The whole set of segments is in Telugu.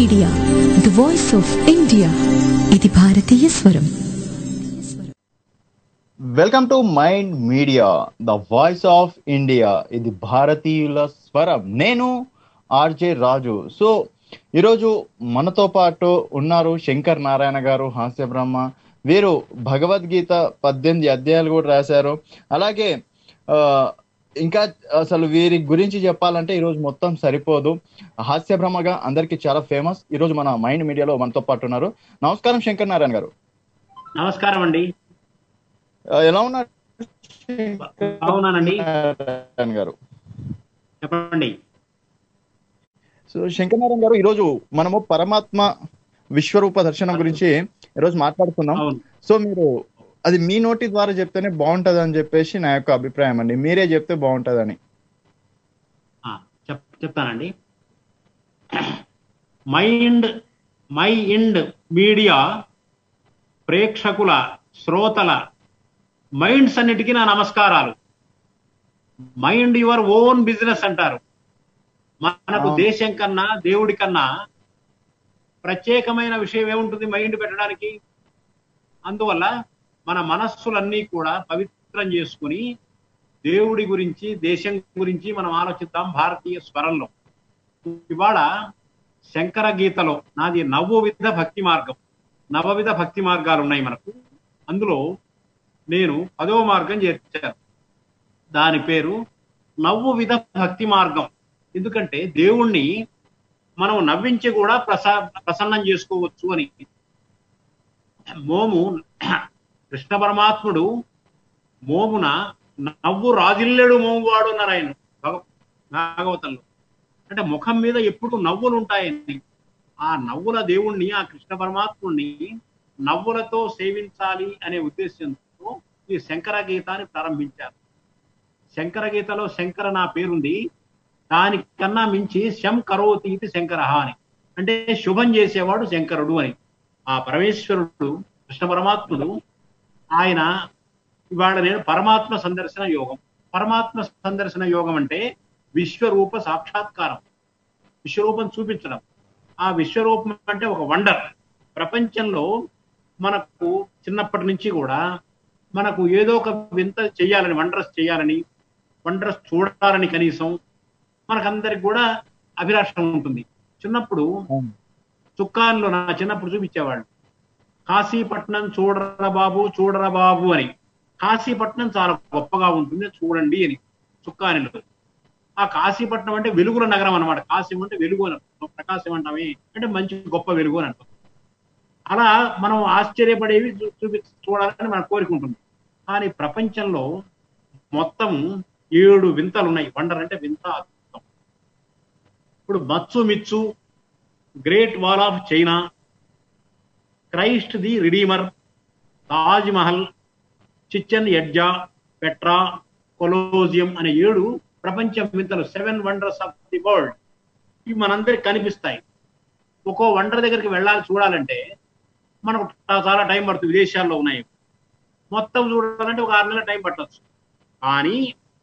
Media the voice of India ఇది భారతీయ స్వరం welcome to Mind Media the voice of India ఇది భారతీయుల స్వరం నేను ఆర్జే రాజు సో ఈరోజు మనతో పాటు ఉన్నారు శంకర్ నారాయణ గారు హాస్య బ్రహ్మ వీరు భగవద్గీత పద్దెనిమిది అధ్యాయాలు కూడా రాశారు అలాగే ఆ, ఇంకా అసలు వీరి గురించి చెప్పాలంటే ఈరోజు మొత్తం సరిపోదు హాస్య బ్రహ్మగా అందరికి చాలా ఫేమస్ ఈరోజు మన మైండ్ మీడియాలో మనతో పాటు ఉన్నారు నమస్కారం శంకర్ నారాయణ గారు నమస్కారం అండి ఆ, ఎలా ఉన్నారు బాగున్నానండి నారాయణ గారు చెప్పండి సో శంకరనారాయణ గారు ఈరోజు మనము పరమాత్మ విశ్వరూప దర్శనం గురించి ఈరోజు మాట్లాడుతున్నాం అవును సో మీరు అది మీ నోటి ద్వారా చెప్తేనే బాగుంటది అని చెప్పేసి నా యొక్క అభిప్రాయం అండి మీరే చెప్తే బాగుంటదని ఆ, చెప్ చెప్తానండి మైండ్ మై ఇండ్ మీడియా ప్రేక్షకుల శ్రోతల మైండ్స్ అన్నిటికీ నా నమస్కారాలు మైండ్ యువర్ ఓన్ బిజినెస్ అంటారు మనకు అవును. దేశం కన్నా దేవుడి కన్నా ప్రత్యేకమైన విషయం ఏముంటుంది మైండ్ పెట్టడానికి అందువల్ల మన మనస్సులన్నీ కూడా పవిత్రం చేసుకుని దేవుడి గురించి దేశం గురించి మనం ఆలోచిద్దాం భారతీయ స్వరంలో ఇవాళ శంకర గీతలో నాది నవవిధ భక్తి మార్గం నవవిధ భక్తి మార్గాలు ఉన్నాయి మనకు అందులో నేను పదవ మార్గం చేర్చాను దాని పేరు నవ్వు విధ భక్తి మార్గం ఎందుకంటే దేవుణ్ణి మనం నవ్వించి కూడా ప్రసా ప్రసన్నం చేసుకోవచ్చు అని మోము కృష్ణ పరమాత్ముడు మోమున నవ్వు రాజిల్లెడు మోమువాడు అన్నారు ఆయన భగ- భాగవతంలో అంటే ముఖం మీద ఎప్పుడు నవ్వులు ఉంటాయని ఆ నవ్వుల దేవుణ్ణి ఆ కృష్ణ పరమాత్ముడిని నవ్వులతో సేవించాలి అనే ఉద్దేశంతో ఈ శంకర గీతాన్ని ప్రారంభించారు శంకర గీతలో శంకర నా పేరుంది దానికన్నా మించి శం కరోతి ఇది శంకర అని అంటే శుభం చేసేవాడు శంకరుడు అని ఆ పరమేశ్వరుడు కృష్ణ పరమాత్ముడు ఆయన ఇవాళ నేను పరమాత్మ సందర్శన యోగం పరమాత్మ సందర్శన యోగం అంటే విశ్వరూప సాక్షాత్కారం విశ్వరూపం చూపించడం ఆ విశ్వరూపం అంటే ఒక వండర్ ప్రపంచంలో మనకు చిన్నప్పటి నుంచి కూడా మనకు ఏదో ఒక వింత చేయాలని వండర్స్ చేయాలని వండర్స్ చూడాలని కనీసం మనకందరికి కూడా అభిలాష ఉంటుంది చిన్నప్పుడు చుక్కాన్లో నా చిన్నప్పుడు చూపించేవాళ్ళు కాశీపట్నం చూడరా బాబు చూడరా బాబు అని కాశీపట్నం చాలా గొప్పగా ఉంటుంది చూడండి అని చుక్కానిలో ఆ కాశీపట్నం అంటే వెలుగుల నగరం అన్నమాట కాశీ అంటే వెలుగు అని అర్థం. ప్రకాశం అంటామే అంటే మంచి గొప్ప వెలుగు అని అంటాం అలా మనం ఆశ్చర్యపడేవి చూ- చూపి చూడాలని మన కోరిక ఉంటుంది కానీ ప్రపంచంలో మొత్తం ఏడు వింతలు ఉన్నాయి వండర్ అంటే వింత అద్భుతం ఇప్పుడు మత్సు మిత్సు Great Wall of China Christ the Redeemer Taj Mahal Chichen Itza Petra Colosseum అనే ఏడు ప్రపంచ వింతలు seven wonders of the world ఇవి మనందరికి కనిపిస్తాయి ఒక్కో వండర్ దగ్గరికి వెళ్ళాలి చూడాలంటే మనకు చా- చాలా టైం పడుతుంది విదేశాల్లో ఉన్నాయి మొత్తం చూడాలంటే ఒక ఆరు నెలల టైం పట్టొచ్చు కానీ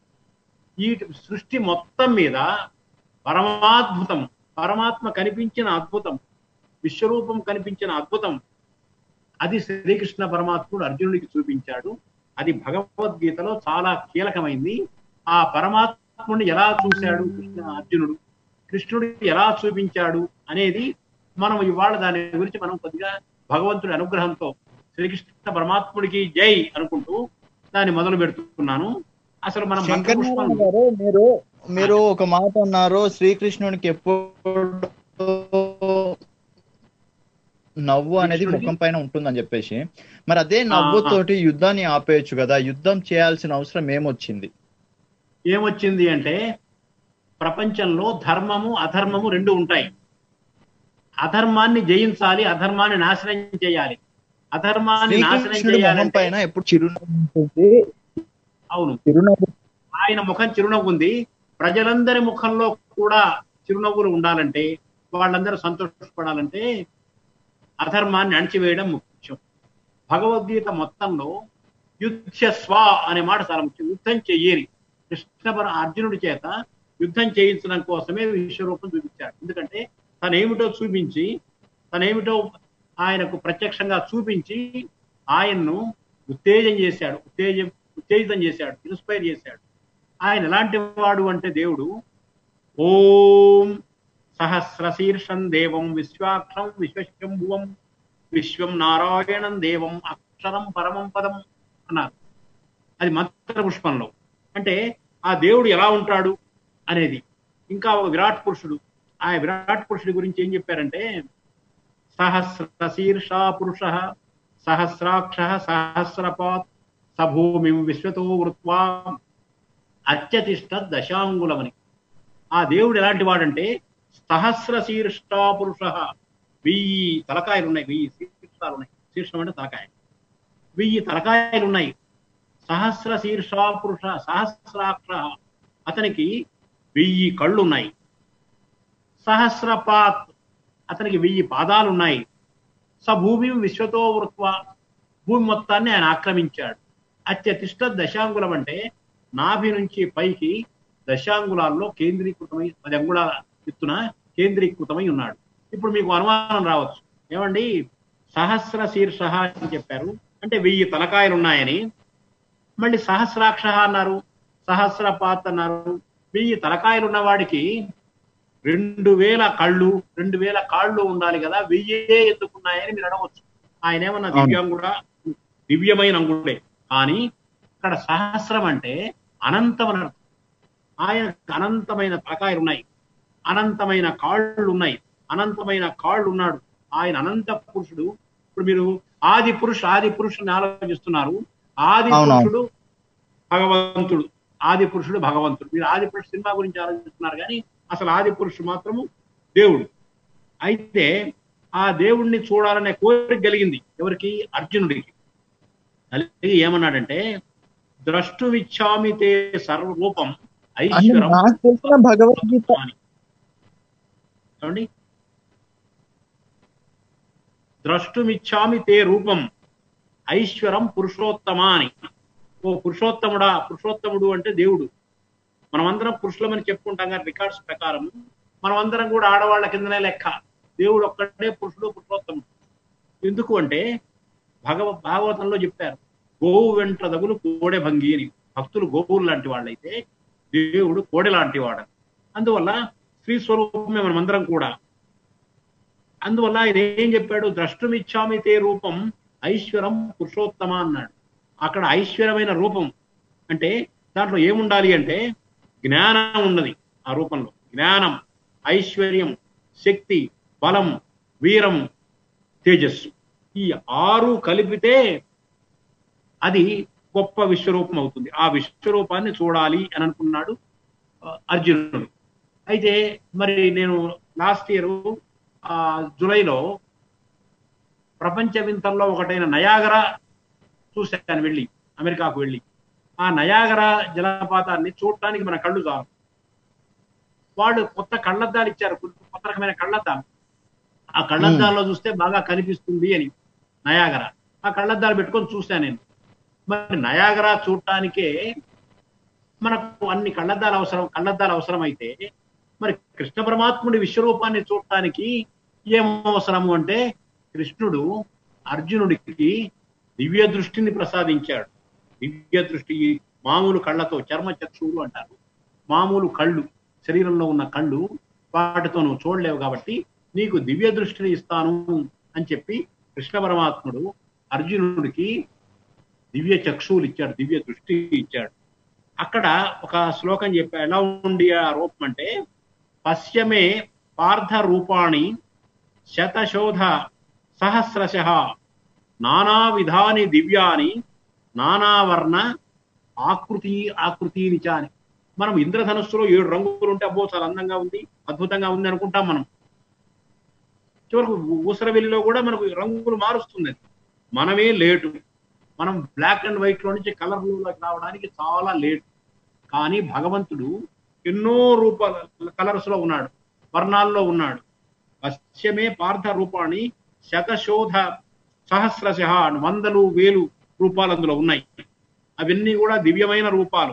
ఈ సృష్టి మొత్తం మీద పరమాద్భుతం పరమాత్మ కనిపించిన అద్భుతం విశ్వరూపం కనిపించిన అద్భుతం అది శ్రీకృష్ణ పరమాత్ముడు అర్జునుడికి చూపించాడు అది భగవద్గీతలో చాలా కీలకమైంది ఆ పరమాత్ముడిని ఎలా చూశాడు కృష్ణ అర్జునుడు కృష్ణుడు ఎలా చూపించాడు అనేది మనం ఇవాళ దాని గురించి మనం కొద్దిగా భగవంతుడి అనుగ్రహంతో శ్రీకృష్ణ పరమాత్ముడికి జై అనుకుంటూ దాన్ని మొదలు పెడుతున్నాను అసలు మనం శంకర్ మంత్రపుష్పం- నారాయణ గారు మీరు మీరు ఒక మాట అన్నారు శ్రీకృష్ణునికి ఎప్పుడు నవ్వు అనేది కృష్ణుడికి- ముఖం పైన ఉంటుందని చెప్పేసి మరి అదే నవ్వుతోటి యుద్ధాన్ని ఆపేయచ్చు కదా యుద్ధం చేయాల్సిన అవసరం ఏమొచ్చింది ఏమొచ్చింది అంటే ప్రపంచంలో ధర్మము అధర్మము రెండు ఉంటాయి అధర్మాన్ని జయించాలి అధర్మాన్ని నాశనం చేయాలి అధర్మాన్ని నాశనం శ్రీకృష్ణుడి మొహం చేయాలంటే పైన ఎప్పుడు చిరునవ్వు ఉంటుంది అవును చిరునవ్వు ఆయన ముఖం చిరునవ్వు ఉంది ప్రజలందరి ముఖంలో కూడా చిరునవ్వులు ఉండాలంటే వాళ్ళందరూ సంతోషపడాలంటే అధర్మాన్ని అణచివేయడం ముఖ్యం భగవద్గీత మొత్తంలో యుద్ధ స్వ అనే మాట చాలా ముఖ్యం యుద్ధం చెయ్యని కృష్ణ పర అర్జునుడి చేత యుద్ధం చేయించడం కోసమే విశ్వరూపం చూపించాడు ఎందుకంటే తనేమిటో చూపించి తనేమిటో ఆయనకు ప్రత్యక్షంగా చూపించి ఆయన్ను ఉత్తేజం చేశాడు ఉత్తేజం ఉత్తేజితం చేశాడు ఇన్స్పైర్ చేశాడు ఆయన ఎలాంటి వాడు అంటే దేవుడు ఓం సహస్రశీర్షం దేవం విశ్వాక్షం విశ్వశంభువం విశ్వం నారాయణం దేవం అక్షరం పరమం పదం అన్నారు అది మంత్ర పుష్పంలో అంటే ఆ దేవుడు ఎలా ఉంటాడు అనేది ఇంకా ఒక విరాట్ పురుషుడు ఆ విరాట్ పురుషుడి గురించి ఏం చెప్పారంటే సహస్ర శీర్షా పురుష సహస్రాక్ష సహస్రపాత్ సభూమి విశ్వతో వృత్వా అత్యతిష్ట దశాంగులమని ఆ దేవుడు ఎలాంటి వాడంటే సహస్ర శీర్షా పురుష వెయ్యి తలకాయలు ఉన్నాయి వెయ్యి శీర్షాలు ఉన్నాయి శీర్షం అంటే తలకాయ వెయ్యి తలకాయలు ఉన్నాయి సహస్ర శీర్షా పురుష సహస్రాక్ష అతనికి వెయ్యి కళ్ళు ఉన్నాయి సహస్రపాత్ అతనికి వెయ్యి పాదాలు ఉన్నాయి సభూమి విశ్వతో వృత్వ భూమి మొత్తాన్ని ఆయన ఆక్రమించాడు అత్యతిష్ట దశాంగులం అంటే నాభి నుంచి పైకి దశాంగులాల్లో కేంద్రీకృతమై పది అంగుళాల ఎత్తున కేంద్రీకృతమై ఉన్నాడు ఇప్పుడు మీకు అనుమానం రావచ్చు ఏమండి సహస్ర శీర్ష అని చెప్పారు అంటే వెయ్యి తలకాయలు ఉన్నాయని మళ్ళీ సహస్రాక్ష అన్నారు సహస్రపాత్ అన్నారు వెయ్యి తలకాయలు ఉన్న వాడికి రెండు వేల కళ్ళు రెండు వేల కాళ్ళు ఉండాలి కదా వెయ్యే ఎందుకున్నాయని మీరు అడగవచ్చు ఆయన ఏమన్నా అవును. దివ్యాంగుడా దివ్యమైన అంగుడే కానీ ఇక్కడ సహస్రం అంటే అనంతం అని అర్థం ఆయనకు అనంతమైన తలకాయలు ఉన్నాయి అనంతమైన కాళ్ళు ఉన్నాయి అనంతమైన కాళ్ళు ఉన్నాడు ఆయన అనంత పురుషుడు ఇప్పుడు మీరు ఆది పురుషు ఆది పురుషుని ఆలోచిస్తున్నారు ఆది అవునవును. పురుషుడు భగవంతుడు ఆది పురుషుడు భగవంతుడు మీరు ఆది పురుషు సినిమా గురించి ఆలోచిస్తున్నారు కానీ అసలు ఆది పురుషుడు మాత్రము దేవుడు అయితే ఆ దేవుణ్ణి చూడాలనే కోరిక కలిగింది ఎవరికి అర్జునుడికి కలిగి ఏమన్నాడంటే ద్రష్టుమిచ్చామి తే సర్వరూపం అని ఐశ్వరం నాకు తెలిసిన భగవద్గీత అని చూడండి ద్రష్టుమిచ్చామి తే రూపం ఐశ్వరం పురుషోత్తమ అని ఓ పురుషోత్తముడా పురుషోత్తముడు అంటే దేవుడు మనమందరం పురుషులమని చెప్పుకుంటాం కానీ రికార్డ్స్ ప్రకారం మనమందరం కూడా ఆడవాళ్ళ కిందనే లెక్క దేవుడు ఒక్కడే పురుషుడు పురుషోత్తముడు ఎందుకు అంటే భగవ భాగవతంలో చెప్పారు గోవు వెంట దగులు కోడె భంగి అని భక్తులు గోవులు లాంటి వాళ్ళైతే దేవుడు కోడె లాంటి వాడు అందువల్ల శ్రీ స్వరూపమే మనమందరం కూడా అందువల్ల ఆయన ఏం చెప్పాడు ద్రష్టుమిచ్చామి తే రూపం ఐశ్వరం పురుషోత్తమ అన్నాడు అక్కడ ఐశ్వరమైన రూపం అంటే దాంట్లో ఏముండాలి అంటే జ్ఞానం ఉన్నది ఆ రూపంలో జ్ఞానం ఐశ్వర్యం శక్తి బలం వీరం తేజస్సు ఈ ఆరు కలిపితే అది గొప్ప విశ్వరూపం అవుతుంది ఆ విశ్వరూపాన్ని చూడాలి అని అనుకున్నాడు ఆ, అర్జునుడు అయితే మరి నేను లాస్ట్ ఇయర్ జూలైలో ప్రపంచ వింతల్లో ఒకటైన నయాగరా చూశాను వెళ్ళి అమెరికాకు వెళ్ళి ఆ నయాగరా జలపాతాన్ని చూడటానికి మన కళ్ళు చాలు వాళ్ళు కొత్త కళ్ళద్దాలు ఇచ్చారు కొత్త రకమైన కళ్ళద్దాలు ఆ కళ్ళద్దాల్లో చూస్తే బాగా కనిపిస్తుంది అని నయాగర ఆ కళ్ళద్దాలు పెట్టుకొని చూశాను నేను మరి నయాగరా చూడటానికే మనకు అన్ని కళ్ళద్దాలు అవసరం కళ్ళద్దాలు అవసరం అయితే మరి కృష్ణ పరమాత్ముడి విశ్వరూపాన్ని చూడటానికి ఏం అవసరము అంటే కృష్ణుడు అర్జునుడికి దివ్య దృష్టిని ప్రసాదించాడు దివ్య దృష్టి మామూలు కళ్ళతో చర్మ చక్షువులు అంటారు మామూలు కళ్ళు శరీరంలో ఉన్న కళ్ళు వాటితో నువ్వు చూడలేవు కాబట్టి నీకు దివ్య దృష్టిని ఇస్తాను అని చెప్పి కృష్ణ పరమాత్ముడు అర్జునుడికి దివ్య చక్షువులు ఇచ్చాడు దివ్య దృష్టి ఇచ్చాడు అక్కడ ఒక శ్లోకం చెప్పా ఎలా ఉండి ఆ రూపం అంటే పశ్యమే పార్థ రూపాణి శతశోధ సహస్రశ నానా విధాని దివ్యాని నానావర్ణ ఆకృతి ఆకృతిని చాని మనం ఇంద్రధనుస్సులో ఏడు రంగులు ఉంటే అబ్బో చాలా అందంగా ఉంది అద్భుతంగా ఉంది అనుకుంటాం మనం చివరకు ఊసరవెల్లిలో కూడా మనకు రంగులు మారుస్తుంది అది. మనమే లేటు మనం బ్లాక్ అండ్ వైట్ లో నుంచి కలర్ లోకి రావడానికి చాలా లేట్ కానీ భగవంతుడు ఎన్నో రూపాల కలర్స్ లో ఉన్నాడు వర్ణాల్లో ఉన్నాడు పశ్చమే పార్థ రూపాన్ని శతశోధ సహస్రశ వందలు వేలు రూపాలు అందులో ఉన్నాయి అవన్నీ కూడా దివ్యమైన రూపాలు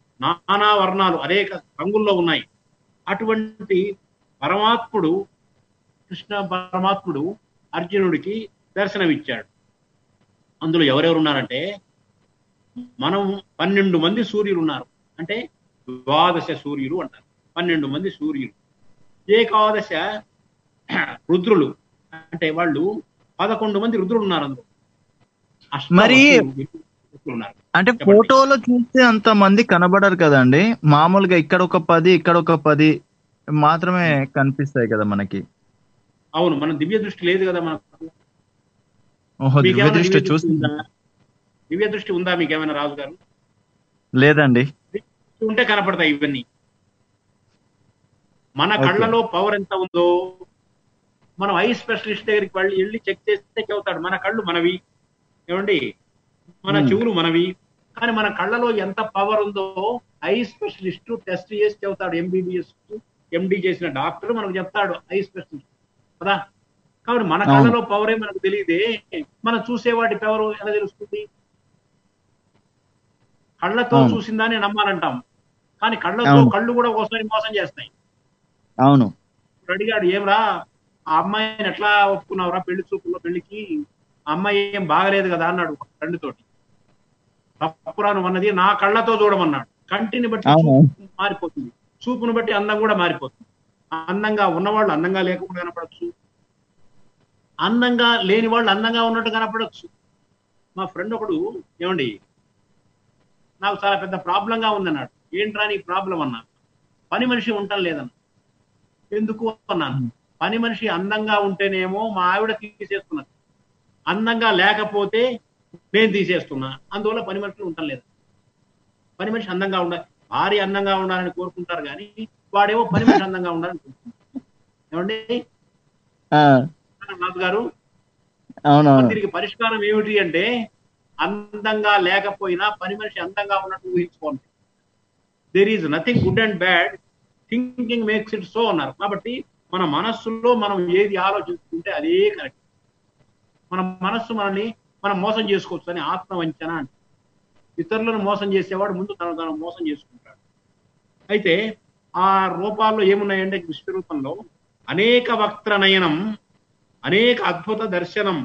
నానా వర్ణాలు అనేక రంగుల్లో ఉన్నాయి అటువంటి పరమాత్ముడు కృష్ణ పరమాత్ముడు అర్జునుడికి దర్శనమిచ్చాడు అందులో ఎవరెవరు ఉన్నారంటే మనం పన్నెండు మంది సూర్యులు ఉన్నారు అంటే ద్వాదశ సూర్యులు అంటారు పన్నెండు మంది సూర్యులు ఏకాదశ రుద్రులు అంటే వాళ్ళు పదకొండు మంది రుద్రులు ఉన్నారు అందులో అష్ట మరి- వస్తువులు ఉన్నారు అంటే చెప్పండి. ఫోటోలో చూస్తే అంత మంది కనబడరు కదండి మామూలుగా ఇక్కడ ఒక పది ఇక్కడ ఒక పది మాత్రమే కనిపిస్తాయి కదా మనకి అవును మన దివ్య దృష్టి లేదు కదా మనకు ఓహో దివ్య మీకేమైనా దృష్టి దివ్య దృష్టి చూసి ఉందా దివ్య దృష్టి ఉందా మీకేమైనా రాజు గారు లేదండి ఉంటే కనపడతాయి ఇవన్నీ మన Okay. కళ్ళలో పవర్ ఎంత ఉందో మనం ఐ స్పెషలిస్ట్ దగ్గరికి వెళ్ళి వెళ్ళి చెక్ చేస్తే చెబుతాడు మన కళ్ళు మనవి ఏమండి మన Hmm. చెవులు మనవి కానీ మన కళ్ళలో ఎంత పవర్ ఉందో ఐ స్పెషలిస్ట్ టెస్ట్ చేసి చెబుతాడు ఎంబీబీఎస్ ఎండి చేసిన డాక్టర్ మనకు చెప్తాడు ఐ స్పెషలిస్ట్ కదా కాబట్టి మన అవును. కళ్ళలో పవరే మనకు తెలియదే మనం చూసే వాటి పవర్ ఎలా తెలుస్తుంది కళ్ళతో అవును. చూసిందాన్ని నమ్మాలంటాం కానీ కళ్ళతో అవును. కళ్ళు కూడా ఒకసారి మోసం చేస్తాయి అవును ఇప్పుడు అడిగాడు ఏమ్రా ఆ అమ్మాయిని ఎట్లా ఒప్పుకున్నావురా పెళ్లి చూపుల్లో పెళ్లికి ఆ అమ్మాయి ఏం బాగలేదు కదా అన్నాడు ఒక ఫ్రెండ్ తోటి తప్పురా నువ్వు అన్నది నా కళ్ళతో చూడమన్నాడు కంటిని బట్టి అవును. చూపు మారిపోతుంది చూపును బట్టి అందం కూడా మారిపోతుంది అందంగా ఉన్నవాళ్ళు అందంగా లేకుండా కనపడచ్చు అందంగా లేని వాళ్ళు అందంగా ఉన్నట్టు కనపడచ్చు మా ఫ్రెండ్ ఒకడు ఏమండి నాకు చాలా పెద్ద ప్రాబ్లంగా ఉందన్నాడు ఏంట్రా నీ ప్రాబ్లం అన్నా పని మనిషి ఉండటం లేదన్న ఎందుకు అన్నాను పని మనిషి అందంగా ఉంటేనేమో మా ఆవిడ తీసేస్తున్నది అందంగా లేకపోతే నేను తీసేస్తున్నా అందువల్ల పని మనుషులు ఉండటం లేదు పని మనిషి అందంగా ఉండాలి భార్య అందంగా ఉండాలని కోరుకుంటారు కానీ వాడేమో పని మనిషి అందంగా ఉండాలని కోరుకుంటారు ఏమండి ఆ, రాజు గారు అవునవును దీనికి పరిష్కారం ఏమిటి అంటే అందంగా లేకపోయినా పని మనిషి అందంగా ఉన్నట్టు ఊహించుకోండి there is nothing good and bad thinking makes it so అన్నారు కాబట్టి మన మనస్సులో మనం ఏది ఆలోచిస్తుంటే అదే కరెక్ట్ మన మనస్సు మనల్ని మనం మోసం చేసుకోవచ్చు అని ఆత్మవంచన అంటే ఇతరులను మోసం చేసేవాడు ముందు తను తను మోసం చేసుకుంటాడు అయితే ఆ రూపాల్లో ఏమున్నాయంటే విశ్వరూపంలో అనేక వక్త్ర నయనం అనేక అద్భుత దర్శనం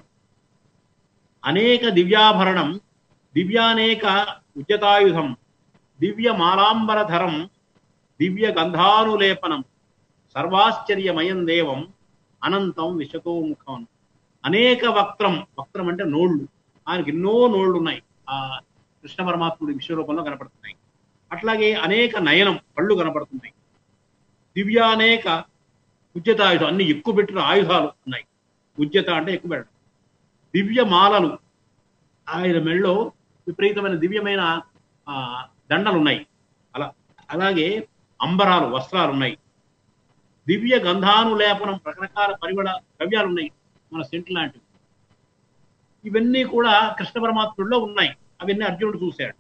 అనేక దివ్యాభరణం దివ్యానేక ఉద్యతాయుధం దివ్య మాలాంబరధరం దివ్య గంధానులేపనం సర్వాశ్చర్యమయం దేవం అనంతం విశతోముఖం అనేక వక్త్రం వక్త్రం అంటే నోళ్ళు ఆయనకి ఎన్నో నోళ్ళు ఉన్నాయి ఆ కృష్ణ పరమాత్ముడి విశ్వరూపంలో కనపడుతున్నాయి అట్లాగే అనేక నయనం కళ్ళు కనపడుతున్నాయి దివ్యానేక ఉద్యతాయుధం అన్ని ఎక్కువ పెట్టిన ఆయుధాలు ఉన్నాయి ఉద్యత అంటే ఎక్కువ పెట్టడం దివ్య మాలలు ఆయన మెళ్ళో విపరీతమైన దివ్యమైన ఆ, దండలు ఉన్నాయి అలా అలాగే అంబరాలు వస్త్రాలు ఉన్నాయి దివ్య గంధానులేపనం రకరకాల పరిమళ ద్రవ్యాలు ఉన్నాయి మన సెంట్ లాంటివి ఇవన్నీ కూడా కృష్ణ పరమాత్ముడిలో ఉన్నాయి అవన్నీ అర్జునుడు చూశాడు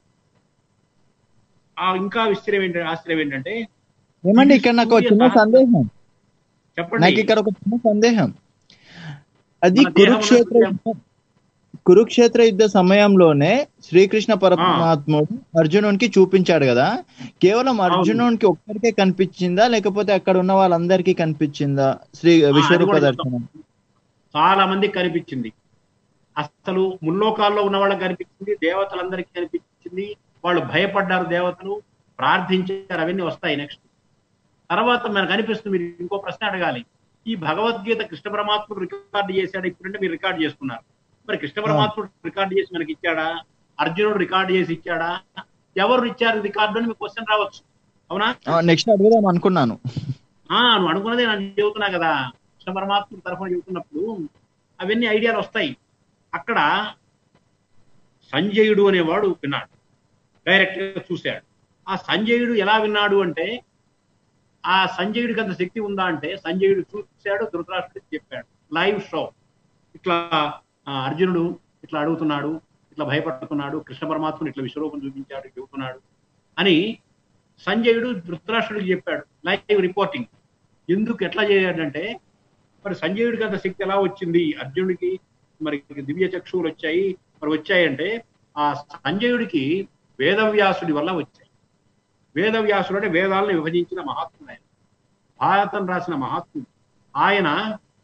ఆ ఇంకా ఆశ్చర్యం ఏంటంటే ఆశ్చర్యం ఏంటంటే ఏమండి ఇక్కడ నాకు ఒక చిన్న సందేహం చెప్పండి నాకు ఇక్కడ ఒక చిన్న సందేహం అది మన దేహం కురుక్షేత్ర ఉన్నది యుద్ధం- కురుక్షేత్ర యుద్ధ సమయంలోనే శ్రీకృష్ణ పరమాత్ముడు అర్జునునికి చూపించాడు కదా కేవలం అర్జునునికి ఒక్కరికే కనిపించిందా లేకపోతే అక్కడ ఉన్న వాళ్ళందరికీ కనిపించిందా శ్రీ అది విశ్వరూప కూడా దర్శనం చాలా మందికి కనిపించింది అసలు ముల్లోకాల్లో ఉన్న వాళ్ళకి కనిపించింది దేవతలందరికీ కనిపించింది వాళ్ళు భయపడ్డారు దేవతలు ప్రార్థించారు అవన్నీ వస్తాయి నెక్స్ట్ తర్వాత మనకు అనిపిస్తుంది మీరు ఇంకో ప్రశ్న అడగాలి ఈ భగవద్గీత కృష్ణ పరమాత్ముడు రికార్డు చేశాడు ఇప్పుడంటే మీరు రికార్డు చేసుకున్నారు మరి కృష్ణ పరమాత్ముడు రికార్డు చేసి మనకి ఇచ్చాడా అర్జునుడు రికార్డు చేసి ఇచ్చాడా ఎవరు ఇచ్చారు రికార్డు అని మీకు క్వశ్చన్ రావచ్చు అవునా నెక్స్ట్ అడుగుదాం అనుకున్నాను ఆ నువ్వు అనుకున్నదే నేను చెబుతున్నా కదా కృష్ణ పరమాత్మ తరఫున చెబుతున్నప్పుడు అవన్నీ ఐడియాలు వస్తాయి అక్కడ సంజయుడు అనేవాడు విన్నాడు డైరెక్ట్ గా చూశాడు ఆ సంజయుడు ఎలా విన్నాడు అంటే ఆ సంజయుడికి అంత శక్తి ఉందా అంటే సంజయుడు చూశాడు ధృతరాష్ట్రుడికి చెప్పాడు లైవ్ షో ఇట్లా ఆ, అర్జునుడు ఇట్లా అడుగుతున్నాడు ఇట్లా భయపడుతున్నాడు కృష్ణ పరమాత్ముడు ఇట్లా విశ్వరూపం చూపించాడు చెబుతున్నాడు అని సంజయుడు ధృతరాష్ట్రుడికి చెప్పాడు లైవ్ రిపోర్టింగ్ ఎందుకు ఎట్లా చేయాడంటే మరి సంజయుడికి అంత శక్తి ఎలా వచ్చింది అర్జునుడికి మరి దివ్య చక్షువులు వచ్చాయి మరి వచ్చాయంటే ఆ సంజయుడికి వేదవ్యాసుడి వల్ల వచ్చాయి వేదవ్యాసుడు అంటే వేదాలను విభజించిన మహాత్ముడు ఆయన భారతం రాసిన మహాత్ముడు ఆయన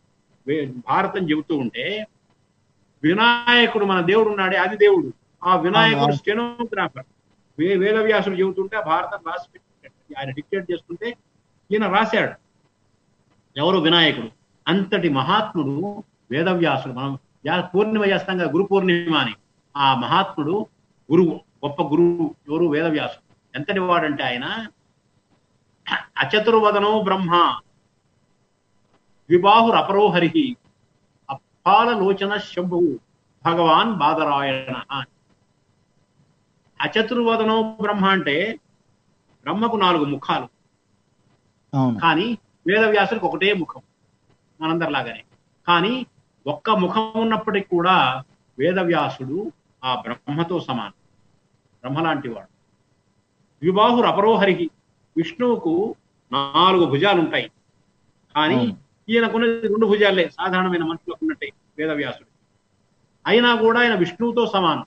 వే- భారతం చెబుతూ ఉంటే వినాయకుడు మన దేవుడు ఉన్నాడే అది దేవుడు ఆ వినాయకుడు అవును. స్టెనోగ్రాఫర్ వే వేదవ్యాసుడు చెబుతుంటే ఆ భారతం రాసి పెట్టాడు ఆయన డిక్టేట్ చేస్తుంటే ఈయన రాశాడు ఎవరు వినాయకుడు అంతటి మహాత్ముడు వేదవ్యాసుడు మనం యా- పూర్ణిమ చేస్తాం కదా గురు పూర్ణిమ అని ఆ మహాత్ముడు గురువు గొప్ప గురువు ఎవరు వేదవ్యాసుడు ఎంతటి వాడంటే ఆయన అచతుర్వదనో బ్రహ్మ ద్విబాహుర్ అపరో హరి అప్పాల లోచన శంభు భగవాన్ బాదరాయణ అచతుర్వదనో బ్రహ్మ అంటే బ్రహ్మకు నాలుగు ముఖాలు అవును కానీ వేదవ్యాసుడికి ఒకటే ముఖం మనందరిలాగానే కానీ ఒక్క ముఖం ఉన్నప్పటికీ కూడా వేదవ్యాసుడు ఆ బ్రహ్మతో సమానం బ్రహ్మ లాంటి వాడు ద్విబాహురు అపరోహరికి విష్ణువుకు నాలుగు భుజాలు ఉంటాయి కానీ అవును. ఈయనకున్నది రెండు భుజాలే సాధారణమైన మనుషులకు ఉన్నట్టే వేదవ్యాసుడు అయినా కూడా ఆయన విష్ణువుతో సమానం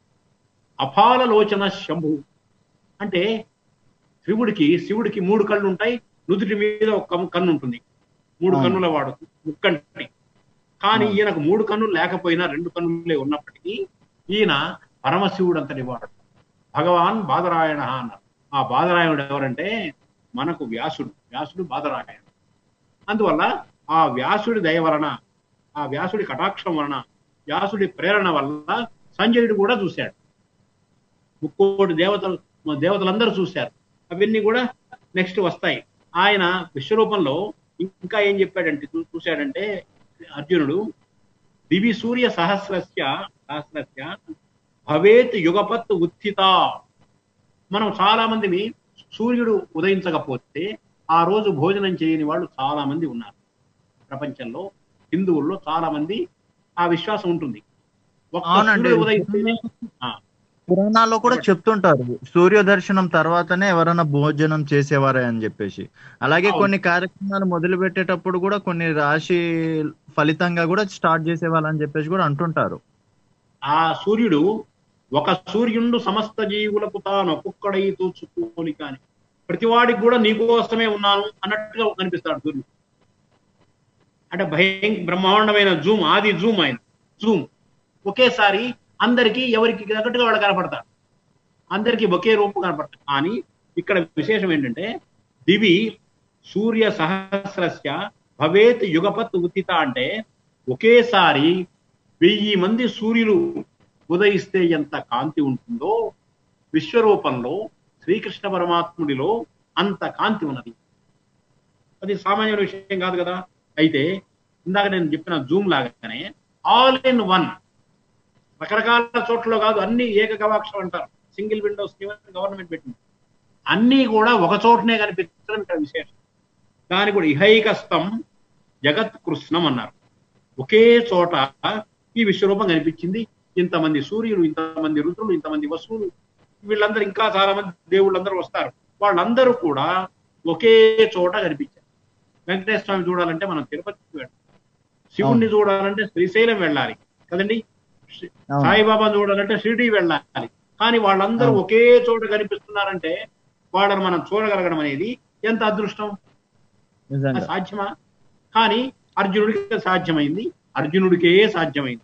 అపాల లోచన శంభు అంటే శివుడికి శివుడికి మూడు కళ్ళు ఉంటాయి నుదుటి మీద ఒక కన్ను- కన్ను ఉంటుంది మూడు అవును. కన్నుల వాడు ముక్కంటి కానీ అవును. ఈయనకు మూడు కన్నులు లేకపోయినా రెండు కన్నులే ఉన్నప్పటికీ ఈయన పరమశివుడు అంతటి వాడు భగవాన్ బాదరాయణ అన్నారు ఆ బాదరాయణుడు ఎవరంటే మనకు వ్యాసుడు వ్యాసుడు బాదరాయణ అందువల్ల ఆ వ్యాసుడి దయ వలన ఆ వ్యాసుడి కటాక్షం వలన వ్యాసుడి ప్రేరణ వల్ల సంజయుడు కూడా చూశాడు ముక్కోటి దేవతలు దేవతలందరూ చూశారు అవన్నీ కూడా నెక్స్ట్ వస్తాయి ఆయన విశ్వరూపంలో ఇంకా ఏం చెప్పాడంటే చూ- చూశాడంటే అర్జునుడు దివి సూర్య సహస్రస్య సహస్రస్య భవేత్ యుగపత్ ఉత్థిత మనం చాలా మందిని సూర్యుడు ఉదయించకపోతే ఆ రోజు భోజనం చేయని వాళ్ళు చాలా మంది ఉన్నారు ప్రపంచంలో హిందువుల్లో చాలా మంది ఆ విశ్వాసం ఉంటుంది ఒక్క అవునండి సూర్యుడు ఉదయిస్తేనే ఆ, పురాణాల్లో కూడా చెప్తుంటారు సూర్య దర్శనం తర్వాతనే ఎవరైనా భోజనం చేసేవారే అని చెప్పేసి అలాగే అవును. కొన్ని కార్యక్రమాలు మొదలు పెట్టేటప్పుడు కూడా కొన్ని రాశి ఫలితంగా కూడా స్టార్ట్ చేసేవాళ్ళని చెప్పేసి కూడా అంటుంటారు ఆ సూర్యుడు ఒక సూర్యుడు సమస్త జీవులకు తాను ఒక్కొక్కడై తూచుకోలి కాని ప్రతివాడికి కూడా నీకోసమే ఉన్నాను అన్నట్టుగా కనిపిస్తాడు సూర్యుడు అంటే భయం బ్రహ్మాండమైన జూమ్ ఆది జూమ్ ఆయన జూమ్ ఒకేసారి అందరికీ ఎవరికి తగ్గట్టుగా వాడు కనపడతాడు అందరికీ ఒకే రూపు కనపడతాడు కానీ ఇక్కడ విశేషం ఏంటంటే దివి సూర్య సహస్రస్య భవేత్ యుగపత్ ఉత్తిత అంటే ఒకేసారి వెయ్యి మంది సూర్యులు ఉదయిస్తే ఎంత కాంతి ఉంటుందో విశ్వరూపంలో శ్రీకృష్ణ పరమాత్ముడిలో అంత కాంతి ఉన్నది అది సామాన్య విషయం కాదు కదా అయితే ఇందాక నేను చెప్పిన జూమ్ లాగానే ఆల్ ఇన్ వన్ రకరకాల చోట్ల కాదు అన్ని ఏకగవాక్షం అంటారు సింగిల్ విండోస్ గవర్నమెంట్ పెట్టింది అన్నీ కూడా ఒక చోటనే కనిపించడం ఇక్కడ విశేషం దాని కూడా ఇహైకస్తం జగత్ కృష్ణం అన్నారు ఒకే చోట ఈ విశ్వరూపం కనిపించింది ఇంతమంది సూర్యులు ఇంతమంది రుద్రులు ఇంతమంది వసువులు వీళ్ళందరూ ఇంకా చాలా మంది దేవుళ్ళందరూ వస్తారు వాళ్ళందరూ కూడా ఒకే చోట కనిపించారు వెంకటేశ్వర స్వామి చూడాలంటే మనం తిరుపతికి వెళ్ళాలి శివుణ్ణి చూడాలంటే శ్రీశైలం వెళ్ళాలి కదండి శ్రీ- అవును. సాయిబాబాను చూడాలంటే షిరిడి వెళ్ళాలి కానీ వాళ్ళందరూ అవును. ఒకే చోట కనిపిస్తున్నారంటే వాళ్ళని మనం చూడగలగడం అనేది ఎంత అదృష్టం అది నిజంగా సాధ్యమా కానీ అర్జునుడికి సాధ్యమైంది అర్జునుడికే సాధ్యమైంది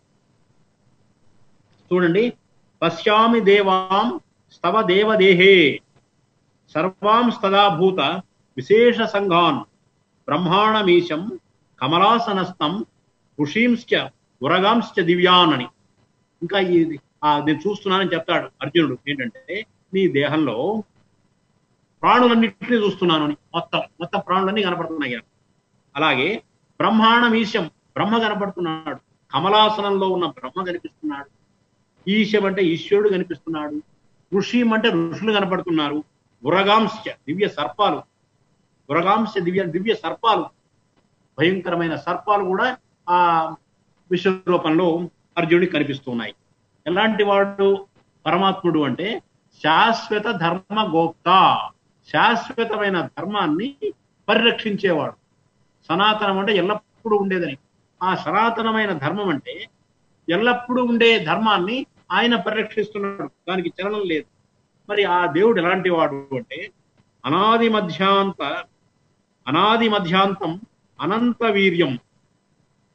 చూడండి పశ్యామి దేవాం స్తవ దేవదేహే సర్వాం స్తదాభూత విశేష సంఘాన్ బ్రహ్మాణమీశం కమలాసనస్థం ఋషీంశ్చ ఉరగాంశ్చ దివ్యాన్ అని ఇంకా ఇది ఆ నేను చూస్తున్నానని చెప్తాడు అర్జునుడు ఏంటంటే నీ దేహంలో ప్రాణులన్నింటినీ చూస్తున్నాను అని మొత్తం మొత్తం ప్రాణులన్నీ కనపడుతున్నాయి ఈయనకు. అలాగే బ్రహ్మాండమీశం బ్రహ్మ కనపడుతున్నాడు కమలాసనంలో ఉన్న బ్రహ్మ కనిపిస్తున్నాడు ఈశం అంటే ఈశ్వరుడు కనిపిస్తున్నాడు ఋషిం అంటే ఋషులు కనపడుతున్నారు ఉరగాంశ దివ్య సర్పాలు ఉరగాంశ దివ్య దివ్య సర్పాలు భయంకరమైన సర్పాలు కూడా ఆ విశ్వరూపంలో అర్జునుడికి కనిపిస్తున్నాయి ఎలాంటి వాడు పరమాత్ముడు అంటే శాశ్వత ధర్మ గోప్త శాశ్వతమైన ధర్మాన్ని పరిరక్షించేవాడు సనాతనం అంటే ఎల్లప్పుడూ ఉండేదని ఆ సనాతనమైన ధర్మం అంటే ఎల్లప్పుడూ ఉండే ధర్మాన్ని ఆయన పరిరక్షిస్తున్నాడు దానికి చలనం లేదు మరి ఆ దేవుడు ఎలాంటి వాడు అంటే అనాది మధ్యాంత అనాది మధ్యాంతం అనంత వీర్యం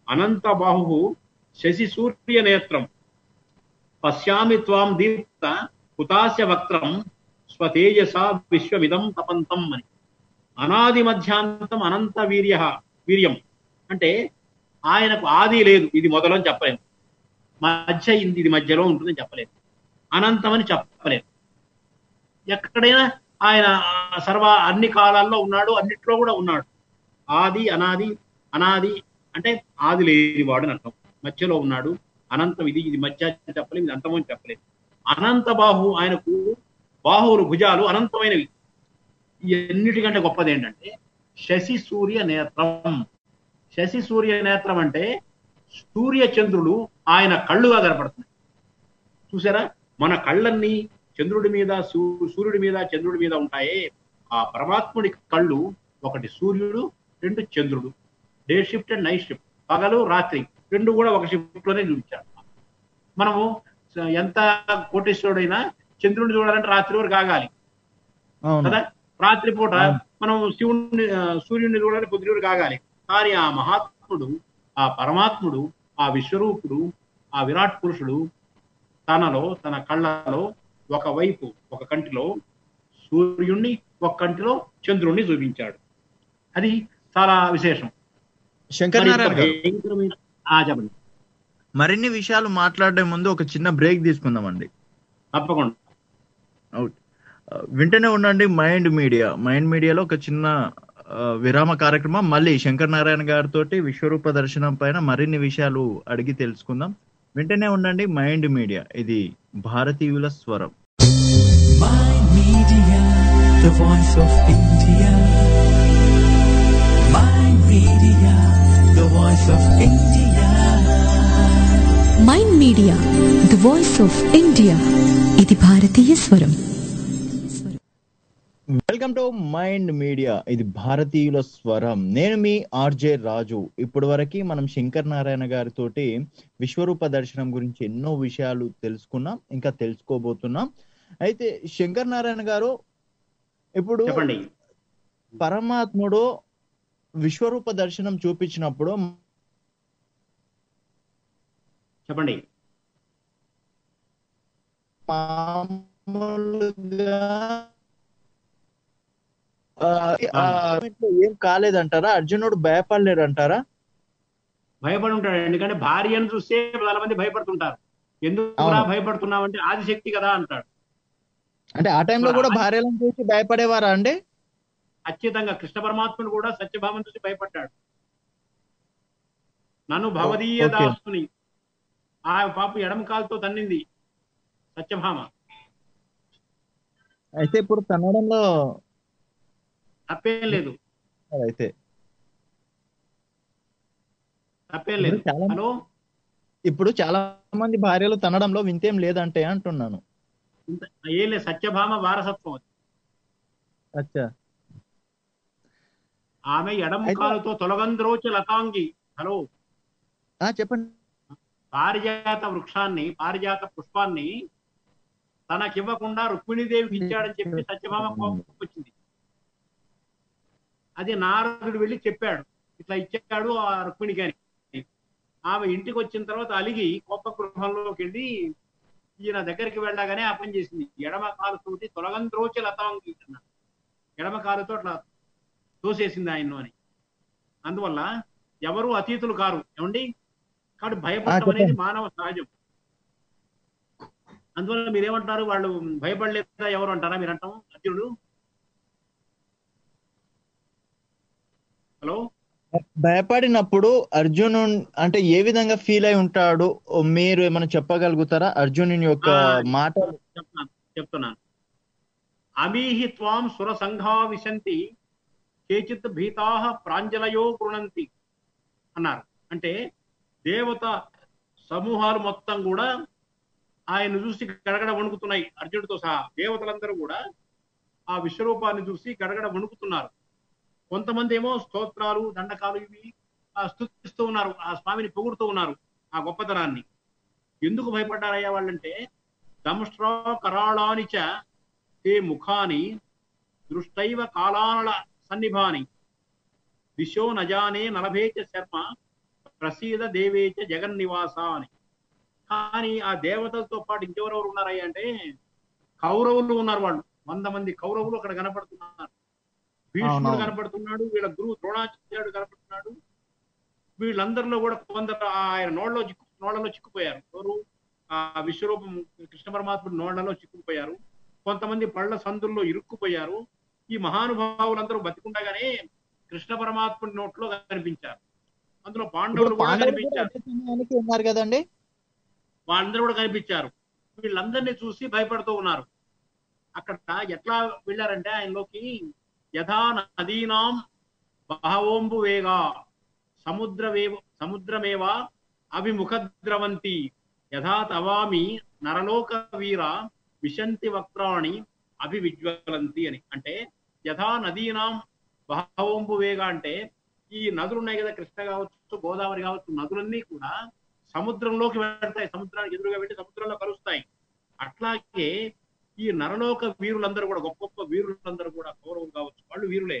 అనంత బాహు శశి సూర్య నేత్రం పశ్యామి త్వాం దీప్త కుతాస్య వక్త్రం స్వతేజసా విశ్వమిదం తపంతం అని అనాది మధ్యాంతం అనంత వీర్య వీర్యం అంటే ఆయనకు ఆది లేదు ఇది మొదలని చెప్పలేము మధ్య ఇది ఇది మధ్యలో ఉంటుందని చెప్పలేదు అనంతమని చెప్పలేదు ఎక్కడైనా ఆయన సర్వ అన్ని కాలాల్లో ఉన్నాడు అన్నిట్లో కూడా ఉన్నాడు ఆది అనాది అనాది అంటే ఆది లేనివాడు అని అర్థం మధ్యలో ఉన్నాడు అనంతం ఇది ఇది మధ్య అని చెప్పలేదు ఇది అంతమని అని చెప్పలేదు అనంత బాహు ఆయనకు బాహువులు భుజాలు అనంతమైనవి ఎన్నిటికంటే గొప్పది ఏంటంటే శశి సూర్య నేత్రం శశి సూర్య నేత్రం అంటే సూర్య చంద్రులు ఆయన కళ్ళుగా కనపడుతున్నాయి చూసారా మన కళ్ళన్నీ చంద్రుడి మీద సూ- సూర్యుడి మీద చంద్రుడి మీద ఉంటాయే ఆ పరమాత్ముడి కళ్ళు ఒకటి సూర్యుడు రెండు చంద్రుడు day shift and night shift పగలు రాత్రి రెండు కూడా ఒక షిఫ్ట్ లోనే చూపించాడు మనము స- ఎంత కోటేశ్వరుడైనా చంద్రుడిని చూడాలంటే రాత్రి వరకు ఆగాలి అవును కదా రాత్రి పూట అవును. మనం శివుణ్ణి ఆ, సూర్యుడిని చూడాలి పొద్దుడు కాగాలి కానీ ఆ మహాత్ముడు ఆ పరమాత్ముడు ఆ విశ్వరూపుడు ఆ విరాట్ పురుషుడు తనలో తన కళ్ళలో ఒకవైపు ఒక కంటిలో సూర్యుణ్ణి ఒక కంటిలో చంద్రుణ్ణి చూపించాడు అది చాలా విశేషం శంకర్ మరి ఇంత నారాయణ గారు భయంకరమైన ఆ చెప్పండి మరిన్ని విషయాలు మాట్లాడే ముందు ఒక చిన్న బ్రేక్ తీసుకుందామండి తప్పకుండా అవుట్ ఆ, వింటూనే ఉండండి మైండ్ మీడియా మైండ్ మీడియాలో ఒక చిన్న ఆ, విరామ కార్యక్రమం మళ్ళీ శంకర్ నారాయణ గారితో విశ్వరూప దర్శనం పైన మరిన్ని విషయాలు అడిగి తెలుసుకుందాం వింటూనే ఉండండి మైండ్ మీడియా ఇది భారతీయుల స్వరం Mind Media, the voice of India. Mind Media, the voice of India. Mind Media the voice of India ఇది భారతీయ స్వరం వెల్కమ్ టు మైండ్ మీడియా ఇది భారతీయుల స్వరం నేను మీ ఆర్జే రాజు ఇప్పటి వరకు మనం శంకర్ నారాయణ గారితోటి విశ్వరూప దర్శనం గురించి ఎన్నో విషయాలు తెలుసుకున్నాం ఇంకా తెలుసుకోబోతున్నాం అయితే శంకర్ నారాయణ గారు ఇప్పుడు చెప్పండి పరమాత్ముడు విశ్వరూప దర్శనం చూపించినప్పుడు చెప్పండి మామూలుగా ఆ, ఆ ఏం కాలేదంటారా అర్జునుడు భయపడలేడంటారా భయపడి ఉంటాడు ఎందుకంటే భార్యను చూస్తే చాలా మంది భయపడుతుంటారు ఎందుకు అవును. భయపడుతున్నావంటే ఆదిశక్తి కదా అంటాడు అంటే ఆ టైంలో కూడా భార్యలను చూసి భయపడేవారా అండి ఖచ్చితంగా కృష్ణ పరమాత్ముడు కూడా సత్యభామను చూసి భయపడ్డాడు నన్ను భవదీయ ఓకే. దాసుని ఆ పాప ఎడమ కాలుతో తన్నింది సత్యభామ అయితే ఇప్పుడు కన్నడంలో తప్పేం లేదు అయితే తప్పేం లేదు ఇప్పుడు చాలా- హలో ఇప్పుడు చాలా మంది భార్యలు తనడంలో వింతేం లేదంటే అంటున్నాను ఇంత- ఏం లేదు సత్యభామ వారసత్వం అది. అచ్చా ఆమె ఎడమ అయితే- కాలుతో తొలగంద్రోచ లతాంగి హలో ఆ చెప్పండి పారిజాత వృక్షాన్ని పారిజాత పుష్పాన్ని తనకివ్వకుండా రుక్మిణీదేవికి ఇచ్చాడని చెప్పి సత్యభామ కోపం వచ్చింది అది నారదుడు వెళ్ళి చెప్పాడు ఇట్లా ఇచ్చాడు ఆ రుక్మిణికి అని ఆమె ఇంటికి వచ్చిన తర్వాత అలిగి కోప గృహంలోకి వెళ్ళి ఈయన దగ్గరికి వెళ్ళగానే ఆ పని చేసింది ఎడమ కాలుతోటి తొలగంద్రోచి లతాంగి అన్నాడు ఎడమ కాలుతో అట్లా తోసేసింది ఆయన్ను అని అందువల్ల ఎవరు అతీతులు కారు ఏమండి కాబట్టి భయపడటం చెప్పండి. అనేది మానవ సహజం అందువల్ల మీరేమంటారు వాళ్ళు భయపడలేదా ఎవరు అంటారా మీరు అంటాం అర్జునుడు హలో భయపడినప్పుడు అర్జును అంటే ఏ విధంగా ఫీల్ అయి ఉంటాడు మీరు ఏమైనా చెప్పగలుగుతారా అర్జునుని యొక్క ఆ, మాట చెప్తున్నాను చెప్తున్నాను అమీహి త్వాం సుర సంఘా విశంతి కేచిత్ భీతా ప్రాంజలయో గృణంతి అన్నారు అంటే దేవత సమూహాలు మొత్తం కూడా ఆయన చూసి గడగడ వణుకుతున్నాయి అర్జునుడితో సహా దేవతలందరూ కూడా ఆ విశ్వరూపాన్ని చూసి గడగడ వణుకుతున్నారు కొంతమంది ఏమో స్తోత్రాలు దండకాలు ఇవి ఆ స్థుతిస్తూ ఉన్నారు ఆ స్వామిని పొగుడుతూ ఉన్నారు ఆ గొప్పతనాన్ని ఎందుకు భయపడ్డారయ్యా వాళ్ళంటే దంష్ట్రా కరాళాని చ తే ముఖాని దృష్టైవ కాలానల సన్నిభాని దిశో నజానే నలభే చ శర్మ ప్రసీద దేవేచ జగన్ నివాస అని కానీ ఆ దేవతలతో పాటు ఇంకెవరెవరు ఉన్నారయ్య అంటే కౌరవులు ఉన్నారు వాళ్ళు వంద మంది కౌరవులు అక్కడ కనపడుతున్నారు భీష్ముడు అవునవును. కనపడుతున్నాడు వీళ్ళ గురువు ద్రోణాచార్యుడు కనపడుతున్నాడు వీళ్ళందరిలో కూడా కొందరు ఆయన నోళ్ళలో చిక్కు నోళ్ళలో చిక్కుపోయారు ఎవరు ఆ విశ్వరూపం కృష్ణ పరమాత్ముడు నోళ్లలో చిక్కుకుపోయారు కొంతమంది పళ్ళ సందుల్లో ఇరుక్కుపోయారు ఈ మహానుభావులందరూ బతికుండగానే కృష్ణ పరమాత్ముడి నోట్లో కనిపించారు అందులో పాండవులు ఇప్పుడు కూడా పాండవులు కూడా కనిపించారు అదే సమయానికి ఉన్నారు కదండి వాళ్ళందరూ కూడా కనిపించారు వీళ్ళందరినీ చూసి భయపడుతూ ఉన్నారు అక్కడ ఎట్లా వెళ్ళారంటే ఆయనలోకి యథా నదీనాం బహవోంబు వేగా సముద్రవేవ సముద్రమేవ అభిముఖద్రవంతి యథా తవామి నరలోక వీర విశంతి వక్రాణి అభివిజ్వలంతి అని అంటే యథా నదీనాం బహవోంబు వేగ అంటే ఈ నదులు ఉన్నాయి కదా కృష్ణ కావచ్చు గోదావరి కావచ్చు నదులన్నీ కూడా సముద్రంలోకి వెళ్తాయి సముద్రానికి ఎదురుగా వెళ్ళి సముద్రంలో కలుస్తాయి అట్లాగే ఈ నరలోక వీరులందరూ కూడా గొప్ప గొప్ప వీరులందరూ కూడా కౌరవులు కావచ్చు వాళ్ళు వీరులే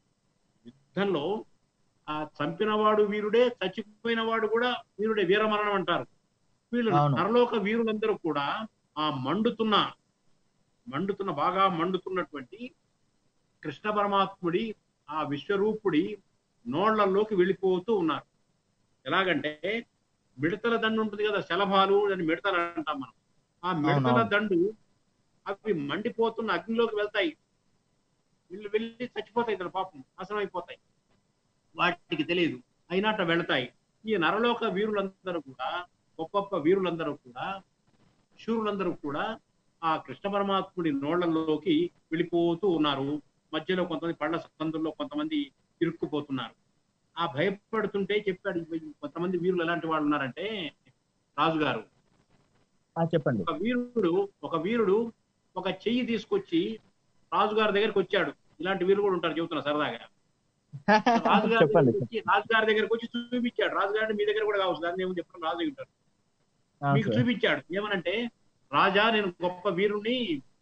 యుద్ధంలో ఆ చంపినవాడు వీరుడే చచ్చిపోయిన వాడు కూడా వీరుడే వీరమరణం అంటారు వీళ్ళు అవును. నరలోక వీరులందరూ కూడా ఆ మండుతున్న మండుతున్న బాగా మండుతున్నటువంటి కృష్ణ పరమాత్ముడి ఆ విశ్వరూపుడి నోళ్లలోకి వెళ్ళిపోతూ ఉన్నారు ఎలాగంటే మిడతల దండు ఉంటుంది కదా శలభాలు అని మిడతలు అంటాం మనం ఆ మిడతల అవునవును. దండు అవి మండిపోతున్న అగ్నిలోకి వెళ్తాయి వీళ్ళు వెళ్ళి చచ్చిపోతాయి ఇతర పాపం నాశనం అయిపోతాయి వాటికి తెలియదు అయినట్టు వెళతాయి ఈ నరలోక వీరులందరూ కూడా గొప్ప గొప్ప వీరులందరూ కూడా శూరులందరూ కూడా ఆ కృష్ణ పరమాత్ముడి నోళ్లలోకి వెళ్ళిపోతూ ఉన్నారు మధ్యలో కొంతమంది పళ్ళ సందుల్లో కొంతమంది ఇరుక్కుపోతున్నారు ఆ భయపడుతుంటే చెప్పాడు కొంతమంది వీరులు ఎలాంటి వాళ్ళు ఉన్నారంటే రాజుగారు ఆ, చెప్పండి ఒక వీరుడు ఒక వీరుడు ఒక చెయ్యి తీసుకొచ్చి రాజుగారి దగ్గరికి వచ్చాడు ఇలాంటి వీరులు కూడా ఉంటారు చెబుతున్నా సరదాగా రాజుగారి చెప్పండి దగ్గరికి వచ్చి రాజుగారి దగ్గరికి వచ్చి చూపించాడు రాజుగారిని మీ దగ్గర కూడా కావచ్చు దాన్ని ఏమో చెప్పడం రాజు అయి ఉంటారు ఆ, మీకు సార్. చూపించాడు ఏమనంటే రాజా నేను గొప్ప వీరుణ్ణి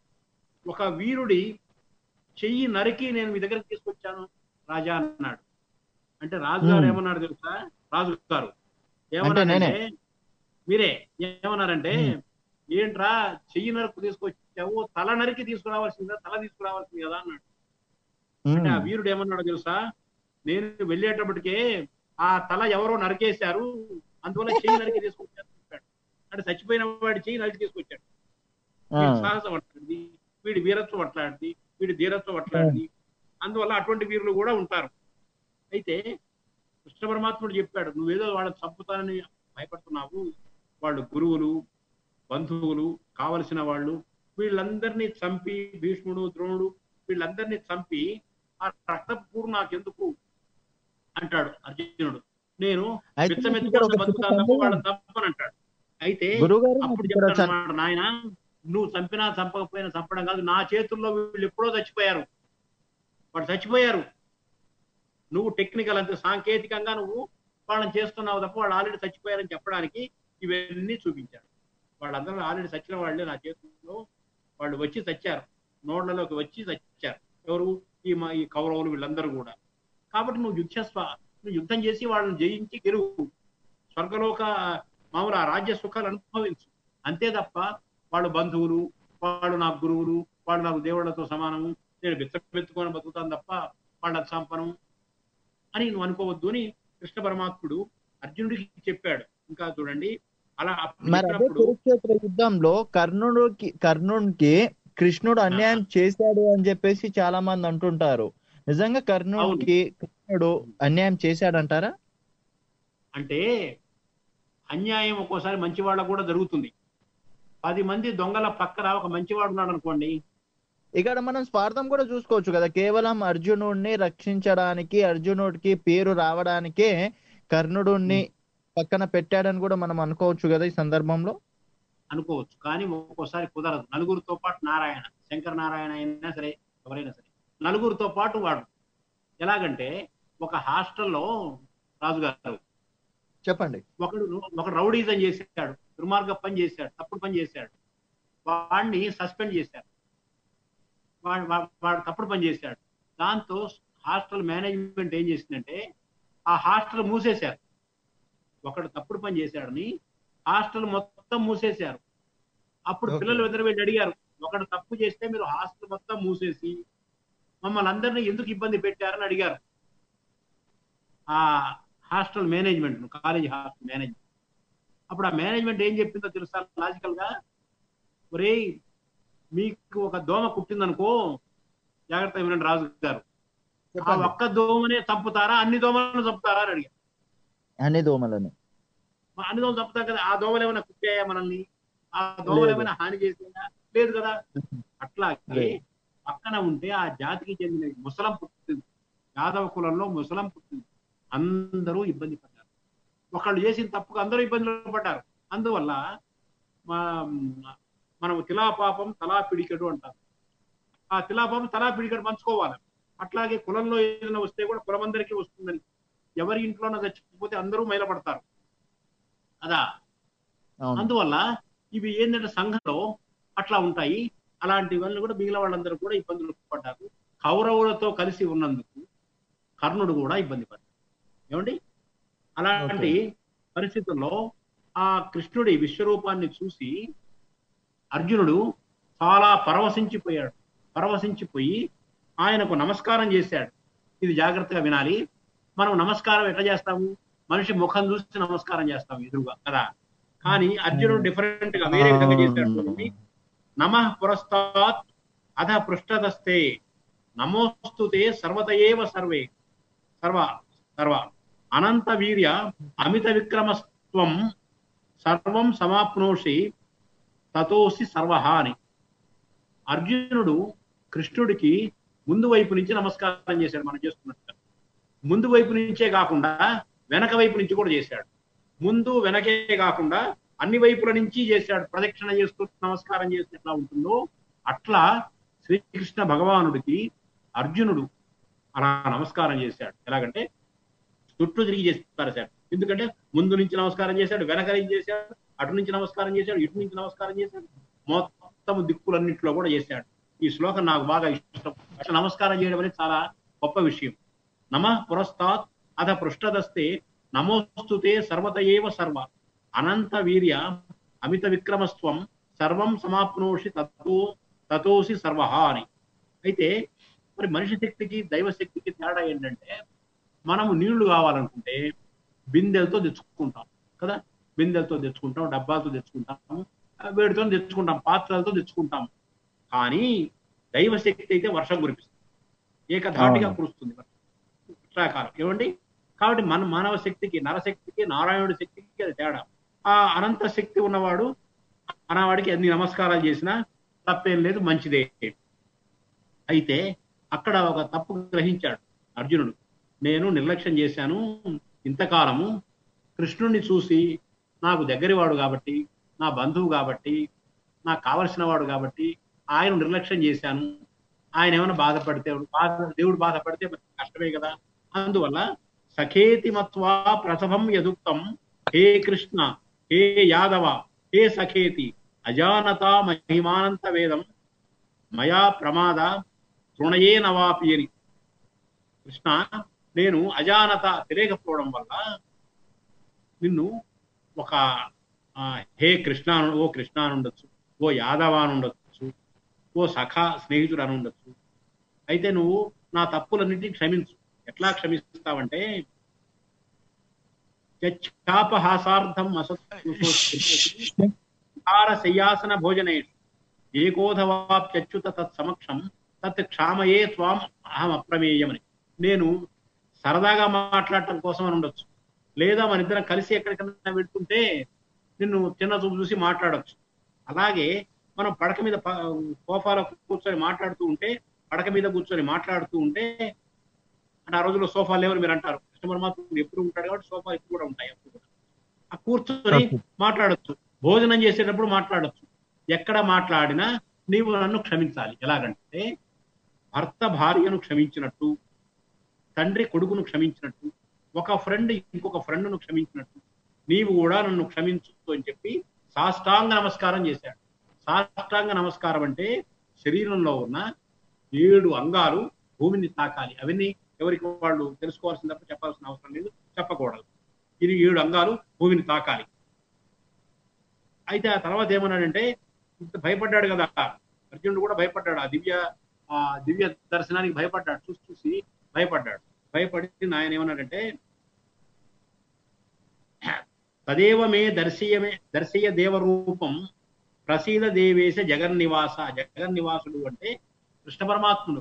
ఒక వీరుడి చెయ్యి నరికి నేను మీ దగ్గరికి తీసుకొచ్చాను రాజా అన్నాడు అంటే రాజుగారు Hmm. ఏమన్నాడు తెలుసా రాజు గారు నేనే. ఏమన్నారంటే మీరే ఏమన్నారంటే Hmm. ఏంట్రా చెయ్యి నరకు తీసుకొచ్చావు తల నరికి తీసుకురావాల్సిందా తల తీసుకురావాల్సింది కదా అన్నాడు అంటే ఆ ఉమ్. వీరుడు ఏమన్నాడు తెలుసా నేను వెళ్ళేటప్పటికే ఆ తల ఎవరో నరికేశారు అందువల్ల చెయ్యి నరికి తీసుకొచ్చాను చెప్పాడు అంటే చచ్చిపోయిన వాడి చెయ్యి నరికి తీసుకొచ్చాడు ఆ, వీడి సాహసం అట్లాంటిది వీడి వీరత్వం అట్లాంటిది వీడి ధీరత్వం అట్లాంటిది అందువల్ల అటువంటి వీరులు కూడా ఉంటారు అయితే కృష్ణ పరమాత్ముడు చెప్పాడు నువ్వేదో వాళ్ళని చంపుతానని భయపడుతున్నావు వాళ్ళు గురువులు బంధువులు కావలసిన వాళ్ళు వీళ్ళందరినీ చంపి భీష్ముడు ద్రోణుడు వీళ్ళందరినీ చంపి ఆ రక్తపూర్ నాకెందుకు అంటాడు అర్జునుడు నేను అయితే ఇక్కడ పిచ్చమెత్తుకొని ఒక బతుకుతాను తప్ప చిన్న వాళ్ళని చంపను అంటాడు అయితే గురువుగారు నాకు అప్పుడు ఇక్కడ చెప్తాడు చ- అన్నమాట నాయన నువ్వు చంపినా చంపకపోయినా చంపడం కాదు నా చేతుల్లో వీళ్ళు ఎప్పుడో చచ్చిపోయారు వాళ్ళు చచ్చిపోయారు నువ్వు టెక్నికల్ అంతే సాంకేతికంగా నువ్వు వాళ్ళని చేస్తున్నావు తప్ప వాళ్ళు ఆల్రెడీ చచ్చిపోయారని చెప్పడానికి ఇవన్నీ చూపించాడు వాళ్ళందరూ ఆల్రెడీ చచ్చిన వాళ్ళే నా చేతుల్లో వాళ్ళు వచ్చి చచ్చారు నోళ్లలోకి వచ్చి చచ్చారు ఎవరు ఈ మా ఈ కౌరవులు వీళ్ళందరూ కూడా కాబట్టి నువ్వు యుద్ధస్వ నువ్వు యుద్ధం చేసి వాళ్ళని జయించి గెలువు స్వర్గలోక మామూలు ఆ రాజ్య సుఖాలు అనుభవించు అంతే తప్ప వాళ్ళు బంధువులు వాళ్ళు నాకు గురువులు వాళ్ళు నాకు దేవుళ్ళతో సమానము నేను బిచ్చపెత్తుకొని బతుకుతాను తప్ప వాళ్ళని చంపను అని నువ్వు అనుకోవద్దు అని కృష్ణ పరమాత్ముడు అర్జునుడికి చెప్పాడు ఇంకా చూడండి అలా అప్పుడు మరి అదే చెప్పినప్పుడు కురుక్షేత్ర యుద్ధంలో కర్ణుడికి కర్ణుడికి కృష్ణుడు అన్యాయం చేశాడు అని చెప్పేసి చాలా మంది అంటుంటారు నిజంగా కర్ణుడికి కృష్ణుడు అన్యాయం చేశాడంటారా అంటే అన్యాయం ఒక్కోసారి మంచి వాళ్ళకు కూడా జరుగుతుంది పది మంది దొంగల పక్కన ఒక మంచివాడు ఉన్నాడు అనుకోండి ఇక్కడ మనం స్వార్థం కూడా చూసుకోవచ్చు కదా కేవలం అర్జునుడిని రక్షించడానికి అర్జునుడికి పేరు రావడానికే కర్ణుడిని పక్కన పెట్టాడని కూడా మనం అనుకోవచ్చు కదా ఈ సందర్భంలో అనుకోవచ్చు కానీ ఒక్కోసారి కుదరదు నలుగురితో పాటు నారాయణ శంకర నారాయణ అయినా సరే ఎవరైనా సరే నలుగురితో పాటు వాడు ఎలాగంటే ఒక హాస్టల్లో రాజుగారు చెప్పండి ఒకడు ఒక రౌడీజం చేశాడు దుర్మార్గ పని చేశాడు తప్పుడు పని చేశాడు వాడిని సస్పెండ్ చేశారు వాడు వా- వాడు తప్పుడు పని చేశాడు దాంతో హాస్టల్ మేనేజ్మెంట్ ఏం చేసిందంటే ఆ హాస్టల్ మూసేశారు ఒకడు తప్పుడు పని చేశాడని హాస్టల్ మొత్తం మూసేశారు అప్పుడు Okay. పిల్లలు ఇద్దరు వెళ్ళి అడిగారు ఒకడు తప్పు చేస్తే మీరు హాస్టల్ మొత్తం మూసేసి మమ్మల్ని అందరినీ ఎందుకు ఇబ్బంది పెట్టారని అడిగారు ఆ hostel management college hostel management అప్పుడు ఆ మేనేజ్మెంట్ ఏం చెప్పిందో తెలుసా లాజికల్ గా ఒరేయ్ మీకు ఒక దోమ కుట్టిందనుకో జాగ్రత్త వినండి రాజు గారు ఆ చెప్పండి ఒక్క దోమనే చంపుతారా అన్ని దోమలను చంపుతారా అని అడిగారు అన్ని దోమలని మరి అన్ని దోమలు చంపుతారు కదా ఆ దోమలు ఏమైనా కుట్టాయా మనల్ని ఆ దోమలు లేదు. ఏమైనా హాని చేసిందా లేదు కదా అట్లాగే లేదు. పక్కన ఉంటే ఆ జాతికి చెందిన ముసలం పుట్టింది యాదవ కులంలో ముసలం పుట్టింది అందరూ ఇబ్బంది పడ్డారు ఒకళ్ళు చేసిన తప్పుకు అందరూ ఇబ్బందులు పడ్డారు అందువల్ల మా- మనం తిలా పాపం తలా పిడికెడు అంటారు ఆ తిలా పాపం తలా పిడికెడు పంచుకోవాలి అట్లాగే కులంలో ఏదైనా వస్తే కూడా కులం అందరికీ వస్తుందని ఎవరి ఇంట్లోనో చచ్చిపోతే అందరూ మైలపడతారు అదా అవును అందువల్ల ఇవి ఏంటంటే సంఘంలో అట్లా ఉంటాయి అలాంటివన్నీ కూడా మిగిలిన వాళ్ళందరూ కూడా ఇబ్బందులు పడ్డారు కౌరవులతో కలిసి ఉన్నందుకు కర్ణుడు కూడా ఇబ్బంది పడ్డాడు ఏమండి అలాంటి పరిస్థితుల్లో ఆ కృష్ణుడి విశ్వరూపాన్ని చూసి అర్జునుడు చాలా పరవశించిపోయాడు పరవశించిపోయి ఆయనకు నమస్కారం చేశాడు ఇది జాగ్రత్తగా వినాలి మనం నమస్కారం ఎట్లా చేస్తాము మనిషి ముఖం చూసి నమస్కారం చేస్తాం ఎదురుగా కదా కానీ అర్జునుడు డిఫరెంట్ గా వేరే విధంగా చేశాడు చూడండి. నమః పురస్తాత్ అధ పృష్ఠదస్తే నమోస్తుతే సర్వతయేవ సర్వే సర్వ సర్వ అనంత వీర్య అమిత విక్రమస్త్వం సర్వం సమాప్నోషి తతోసి సర్వహ అని అర్జునుడు కృష్ణుడికి ముందు వైపు నుంచి నమస్కారం చేశాడు మనం చేస్తున్నట్టుగా ముందు వైపు నుంచే కాకుండా వెనక వైపు నుంచి కూడా చేశాడు ముందు వెనకే కాకుండా అన్ని వైపుల నుంచి చేశాడు ప్రదక్షిణ చేస్తూ నమస్కారం చేస్తే ఎట్లా ఉంటుందో అట్లా శ్రీకృష్ణ భగవానుడికి అర్జునుడు అలా నమస్కారం చేశాడు ఎలాగంటే చుట్టూ తిరిగి చేస్తారు సార్ ఎందుకంటే ముందు నుంచి నమస్కారం చేశాడు వెనక నుంచి చేశాడు అటు నుంచి నమస్కారం చేశాడు ఇటు నుంచి నమస్కారం చేశాడు మొత్తం దిక్కులన్నింటిలో కూడా చేశాడు ఈ శ్లోకం నాకు బాగా ఇష్టం అట్లా నమస్కారం చేయడం అనేది చాలా గొప్ప విషయం నమ పురస్తాత్ అథ పృష్ఠదస్తే నమోస్తుతే సర్వత ఏవ సర్వ అనంత వీర్య అమిత విక్రమస్త్వం సర్వం సమాప్నోషి తతో తతోసి సర్వహ అని అయితే మరి మనిషి శక్తికి దైవ శక్తికి తేడా ఏంటంటే మనము నీళ్లు కావాలనుకుంటే బిందెలతో తెచ్చుకుంటాం కదా బిందెలతో తెచ్చుకుంటాం డబ్బాలతో తెచ్చుకుంటాం ఆ వేడితో తెచ్చుకుంటాం పాత్రలతో తెచ్చుకుంటాం కానీ దైవ శక్తి అయితే వర్షం కురిపిస్తుంది ఏకధాటిగా అవును. కురుస్తుంది వర్షాకాలం ఏమండి కాబట్టి మన మానవ శక్తికి నరశక్తికి నారాయణుడి శక్తికి అది తేడా ఆ అనంత శక్తి ఉన్నవాడు అనవాడికి ఎన్ని నమస్కారాలు చేసినా తప్పేం లేదు మంచిదే అయితే అక్కడ ఒక తప్పు గ్రహించాడు అర్జునుడు నేను నిర్లక్ష్యం చేశాను ఇంతకాలము కృష్ణుణ్ణి చూసి నాకు దగ్గరివాడు కాబట్టి నా బంధువు కాబట్టి నాకు కావలసిన వాడు కాబట్టి ఆయన నిర్లక్ష్యం చేశాను ఆయన ఏమైనా బాధపడితే బాధ దేవుడు బాధపడితే మరి కష్టమే కదా అందువల్ల సఖేతి మత్వా ప్రసభం యదుక్తం హే కృష్ణ హే యాదవ హే సఖేతి అజానత మహిమానంత వేదం మయా ప్రమాద తృణయే నవాపి అని కృష్ణ నేను అజానత తెలియకపోవడం వల్ల నిన్ను ఒక ఆ, హే కృష్ణ అను- ఓ కృష్ణ అని ఉండొచ్చు ఓ యాదవ అని ఉండొచ్చు ఓ సఖా స్నేహితుడు అని ఉండొచ్చు అయితే నువ్వు నా తప్పులన్నింటినీ క్షమించు ఎట్లా క్షమిస్తావంటే చాపహాసార్థం అసత్హార శయ్యాసన భోజనేషు ఏకోధవాప్యచ్యుత తత్ సమక్షం తత్ క్షామయే త్వాం అహం అప్రమేయమని నేను సరదాగా మాట్లాడటం కోసం అని ఉండొచ్చు లేదా మన ఇద్దరం కలిసి ఎక్కడికైనా వెళ్తుంటే నిన్ను చిన్న చూపు చూసి మాట్లాడొచ్చు అలాగే మనం పడక మీద ప- సోఫాలో కూర్చొని మాట్లాడుతూ ఉంటే పడక మీద కూర్చొని మాట్లాడుతూ ఉంటే అంటే ఆ రోజుల్లో సోఫాలు లేవని మీరు అంటారు కృష్ణ పరమాత్ముడు ఎప్పుడు ఉంటాడు కాబట్టి సోఫాలు ఎప్పుడు కూడా ఉంటాయి అప్పుడు కూడా ఆ కూర్చొని మాట్లాడొచ్చు భోజనం చేసేటప్పుడు మాట్లాడొచ్చు ఎక్కడ మాట్లాడినా నీవు నన్ను క్షమించాలి ఎలాగంటే భర్త భార్యను క్షమించినట్టు తండ్రి కొడుకును క్షమించినట్టు ఒక ఫ్రెండ్ ఇంకొక ఫ్రెండ్ను క్షమించినట్టు నీవు కూడా నన్ను క్షమించు అని చెప్పి సాష్టాంగ నమస్కారం చేశాడు సాష్టాంగ నమస్కారం అంటే శరీరంలో ఉన్న ఏడు అంగాలు భూమిని తాకాలి అవన్నీ ఎవరికి వాళ్ళు తెలుసుకోవాల్సిన తప్ప చెప్పాల్సిన అవసరం లేదు చెప్పకూడదు ఇది ఏడు అంగాలు భూమిని తాకాలి అయితే ఆ తర్వాత ఏమన్నాడంటే ఇంత భయపడ్డాడు కదా అర్జునుడు కూడా భయపడ్డాడు ఆ దివ్య ఆ దివ్య దర్శనానికి భయపడ్డాడు చూసి చూసి భయపడ్డాడు భయపడి ఆయన ఏమన్నాడంటే తదేవ మే దర్శయమే దర్శయ దేవరూపం ప్రసీద దేవేశ జగన్నివాస జగన్నివాసుడు అంటే కృష్ణ పరమాత్ముడు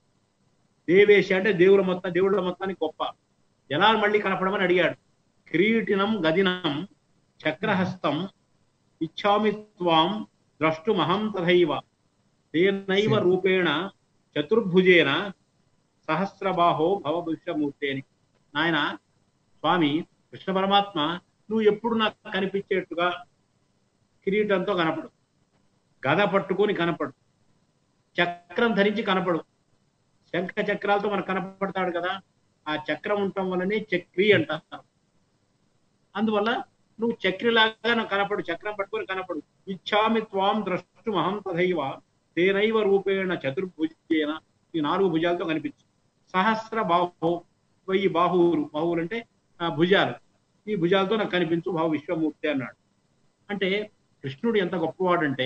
దేవేశ అంటే దేవుల మొత్తం దేవుళ్ళ మొత్తానికి గొప్ప ఎలా మళ్ళీ కనపడమని అడిగాడు కిరీటినం గదినం చక్రహస్తం ఇచ్చామి త్వాం ద్రష్టుమహం తథైవ తేనైవ రూపేణ చతుర్భుజేన సహస్రబాహో భవభవిష్యమూర్తి అని నాయన స్వామి కృష్ణ పరమాత్మ నువ్వు ఎప్పుడు నాకు కనిపించేట్టుగా కిరీటంతో కనపడు గద పట్టుకొని కనపడు చక్రం ధరించి కనపడు శంఖ చక్రాలతో మనకు కనపడతాడు కదా ఆ చక్రం ఉండటం వల్లనే చక్రి అంటారు అందువల్ల నువ్వు చక్రిలాగా నాకు కనపడు చక్రం పట్టుకొని కనపడు ఇచ్చామి త్వాం ద్రష్టు మహం తథైవ తేనైవ రూపేణ చతుర్భుజేన ఈ నాలుగు భుజాలతో కనిపించు సహస్ర బాహు వెయ్యి బాహువులు బాహువులు అంటే ఆ, భుజాలు ఈ భుజాలతో నాకు కనిపించు భావ విశ్వమూర్తి అన్నాడు అంటే కృష్ణుడు ఎంత గొప్పవాడంటే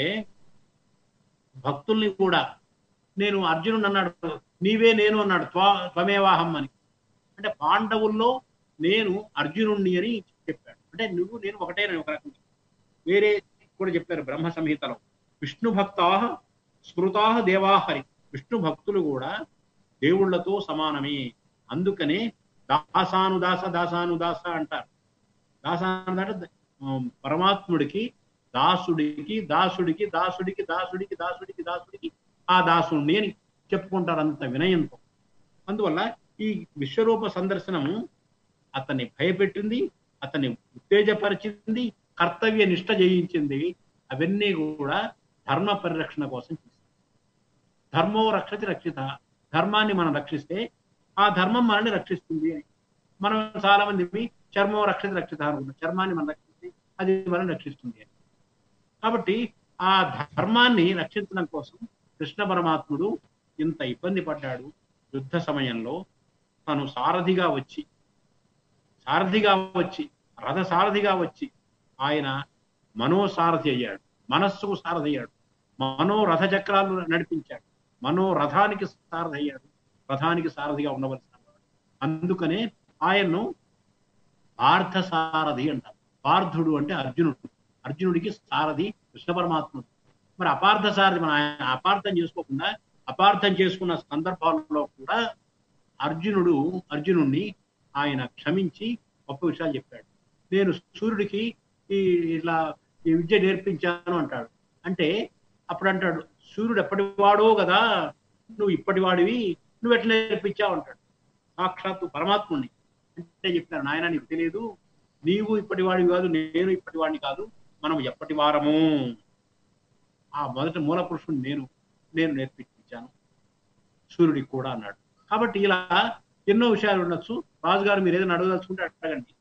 భక్తుల్ని కూడా నేను అర్జునుడు అన్నాడు నీవే నేను అన్నాడు త్వా త్వమేవాహం అని అంటే పాండవుల్లో నేను అర్జునుణ్ణి అని చెప్పాడు అంటే నువ్వు నేను ఒకటే ఒక రకంగా వేరే కూడా చెప్పారు బ్రహ్మ సంహితలో విష్ణు భక్తా స్మృతా దేవాహరి విష్ణు భక్తులు కూడా దేవుళ్ళతో సమానమే అందుకనే దాసానుదాస దాసానుదాస అంటారు దాసాను అంటే ఉమ్, పరమాత్ముడికి దాసుడికి దాసుడికి దాసుడికి దాసుడికి దాసుడికి దాసుడికి ఆ దాసుడిని అని చెప్పుకుంటారు అంత వినయంతో అందువల్ల ఈ విశ్వరూప సందర్శనము అతన్ని భయపెట్టింది అతన్ని ఉత్తేజపరిచింది కర్తవ్య నిష్ట జయించింది అవన్నీ కూడా ధర్మ పరిరక్షణ కోసం చేసింది ధర్మో రక్షతి రక్షిత ధర్మాన్ని మనం రక్షిస్తే ఆ ధర్మం మనల్ని రక్షిస్తుంది అని మనం చాలా మంది చర్మం రక్షిత రక్షిత అనుకుంటాం చర్మాన్ని మనం రక్షిస్తే అది మనల్ని రక్షిస్తుంది అని కాబట్టి ఆ ధర్మాన్ని రక్షించడం కోసం కృష్ణ పరమాత్ముడు ఇంత ఇబ్బంది పడ్డాడు యుద్ధ సమయంలో తను సారథిగా వచ్చి సారథిగా వచ్చి రథ సారథిగా వచ్చి ఆయన మనోసారథి అయ్యాడు మనస్సుకు సారథి అయ్యాడు మనోరథ చక్రాలు నడిపించాడు మనోరథానికి సారథి అయ్యాడు రథానికి సారథిగా ఉండవలసిన వాడు. అందుకనే ఆయన్ను పార్థ సారథి అంటారు పార్థుడు అంటే అర్జునుడు అర్జునుడికి సారథి కృష్ణ పరమాత్ముడు మరి అపార్థ సారథి మనం ఆయన అపార్థం చేసుకోకుండా అపార్థం చేసుకున్న సందర్భాల్లో కూడా అర్జునుడు అర్జునుడిని ఆయన క్షమించి గొప్ప విషయాలు చెప్పాడు నేను సూర్యుడికి ఈ ఇలా ఈ విద్య నేర్పించాను అంటాడు అంటే అప్పుడు అంటాడు సూర్యుడు ఎప్పటివాడో కదా నువ్వు ఇప్పటివాడివి నువ్వు ఎట్లా నేర్పించావు అంటాడు సాక్షాత్తు పరమాత్ముని అంటే చెప్పారు నాయన నీకు తెలియదు నీవు ఇప్పటివాడివి కాదు నేను ఇప్పటివాడిని కాదు మనం ఎప్పటి వారము ఆ మొదటి మూల పురుషుడు నేను నేను నేర్పించాను సూర్యుడికి కూడా అన్నాడు కాబట్టి ఇలా ఎన్నో విషయాలు ఉండొచ్చు రాజుగారు మీరు ఏదైనా అడగదలుచుకుంటే అడగండి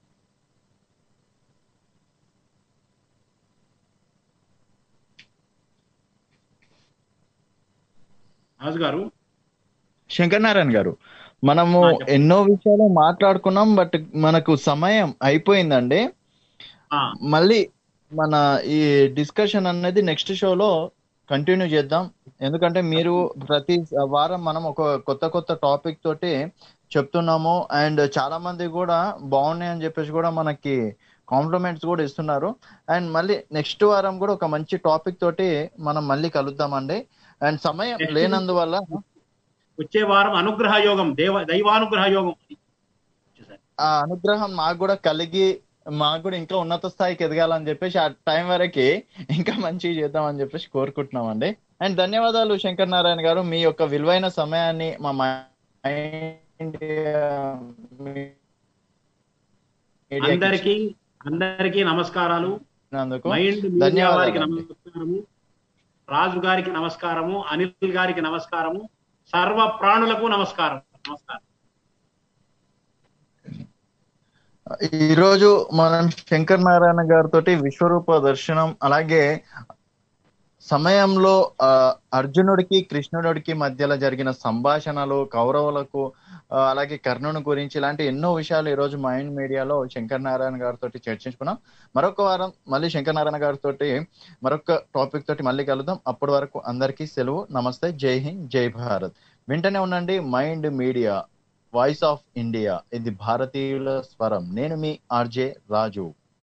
రాజుగారు శంకర్ నారాయణ గారు మనము ఆ, చెప్పండి. ఎన్నో విషయాలు మాట్లాడుకున్నాం బట్ మనకు సమయం అయిపోయిందండి ఆ, మళ్ళీ మన ఈ డిస్కషన్ అనేది నెక్స్ట్ షోలో కంటిన్యూ చేద్దాం ఎందుకంటే మీరు ప్రతి వారం మనం ఒక కొత్త కొత్త టాపిక్ తోటి చెప్తున్నాము అండ్ చాలా మంది కూడా బాగున్నాయి అని చెప్పేసి కూడా మనకి కాంప్లిమెంట్స్ కూడా ఇస్తున్నారు అండ్ మళ్ళీ నెక్స్ట్ వారం కూడా ఒక మంచి టాపిక్ తోటి మనం మళ్ళీ కలుద్దామండి అండ్ సమయం Next- లేనందువల్ల వచ్చే వారం అనుగ్రహ యోగం దేవ దైవానుగ్రహ యోగం వచ్చేసారి. ఆ అనుగ్రహం మాకు కూడా కలిగి మాకు కూడా ఇంకా ఉన్నత స్థాయికి ఎదగాలని చెప్పేసి ఆ టైం వరకు ఇంకా మంచిగా చేద్దామని చెప్పేసి కోరుకుంటున్నామండి అండ్ ధన్యవాదాలు శంకర్ నారాయణ గారు మీ యొక్క విలువైన సమయాన్ని మా మైండ్ మీడియాకి అందరికీ అందరికీ నమస్కారాలు ఇచ్చినందుకు మైండ్ మీడియా వారికి ధన్యవాదాలు నమస్కారము రాజు గారికి నమస్కారము అనిల్ గారికి నమస్కారము సర్వ ప్రాణులకు నమస్కారం నమస్కారం ఈ రోజు మనం శంకర్ నారాయణ గారితో విశ్వరూప దర్శనం అలాగే సమయంలో ఆ, అర్జునుడికి కృష్ణుడికి మధ్యలో జరిగిన సంభాషణలు కౌరవులకు ఆ, అలాగే కర్ణుని గురించి ఇలాంటి ఎన్నో విషయాలు ఈ రోజు మైండ్ మీడియాలో శంకర్ నారాయణ గారితో చర్చించుకున్నాం మరొక వారం మళ్ళీ శంకర్ నారాయణ గారితో మరొక టాపిక్ తోటి మళ్ళీ కలుద్దాం అప్పటి వరకు అందరికీ సెలవు నమస్తే జై హింద్ జై భారత్ వెంటనే ఉండండి Mind Media voice of India ఇది భారతీయుల స్వరం నేను మీ RJ Raju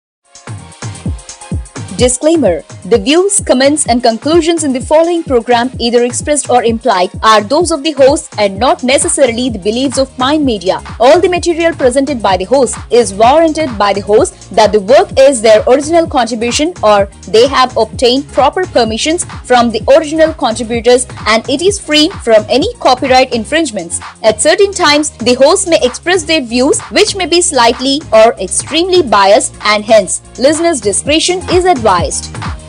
Disclaimer The views, comments, and conclusions in the following program, either expressed or implied, are those of the host and not necessarily the beliefs of Mind Media. All the material presented by the host is warranted by the host that the work is their original contribution or they have obtained proper permissions from the original contributors and it is free from any copyright infringements. At certain times, the host may express their views which may be slightly or extremely biased and hence listeners' discretion is advised.